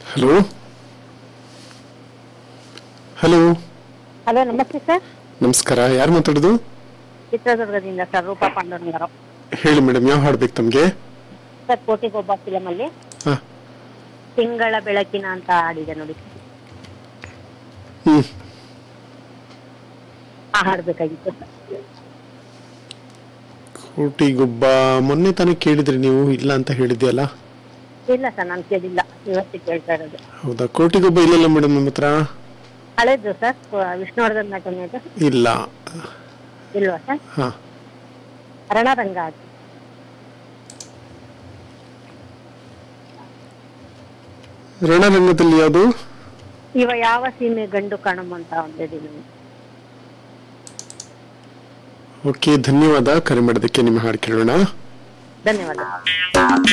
hello hello hello ನಮಸ್ತೆ sir ನಮಸ್ಕಾರ ಯಾರು ಮಾತಾಡೋದು ಚಿತ್ರದುರ್ಗದಿಂದ ಸರ್ ರೂಪಾ ಪಾಂಡುರಂಗರಾವ್ ಹೇಳಿ ಮೇಡಮ್ ಯಾವ ಹಾಡ್ಬೇಕು ತಮಗೆ ಸರ್ ಕೋಟಿಗೊಬ್ಬ ಫಿಲಮ್ ಅಲ್ಲಿ ಹಾ ತಿಂಗಳ ಬೆಳಕಿನ ಅಂತ ಹಾಡಿದೆ ನೋಡಿ ಹ್ಮ್ ಆ ಹಾಡ್ಬೇಕಾಗಿತ್ತು ಸರ್ ಕೋಟಿಗೊಬ್ಬ ಮೊನ್ನೆ ತಾನೇ ಕೇಳಿದ್ರಿ ನೀವು ಇಲ್ಲ ಅಂತ ಹೇಳಿದ್ಯಲ್ಲ ಇಲ್ಲ ಸರ್ ನಾನು ಕೇಳಿಲ್ಲ ಇವತ್ತು ಕೇಳ್ತಾ ಇರೋದು ಹೌದಾ ಕೋಟಿಗೊಬ್ಬ ಇಲ್ಲಲ್ಲ ಮೇಡಮ್ ನಮ್ಮ ಹತ್ರ ಹಳೇದು ಸರ್ ವಿಷ್ಣುವರ್ಧನ್ ನಟನೆದು ಇಲ್ಲ ಇಲ್ವಾ ಸರ್ ಹಾ ರಣರಂಗ ಅದು ರಣರಂಗದಲ್ಲಿ ಯಾವುದು ಇವ ಯಾವ ಸೀಮೆ ಗಂಡು ಕಾಣಮ್ ಅಂತ ಒಂದಿದೆ ನೋಡಿ ಓಕೆ ಧನ್ಯವಾದ ಕರೆ ಮಾಡೋದಕ್ಕೆ ನಿಮ್ಮ ಹಾಡು ಕೇಳೋಣ ಧನ್ಯವಾದ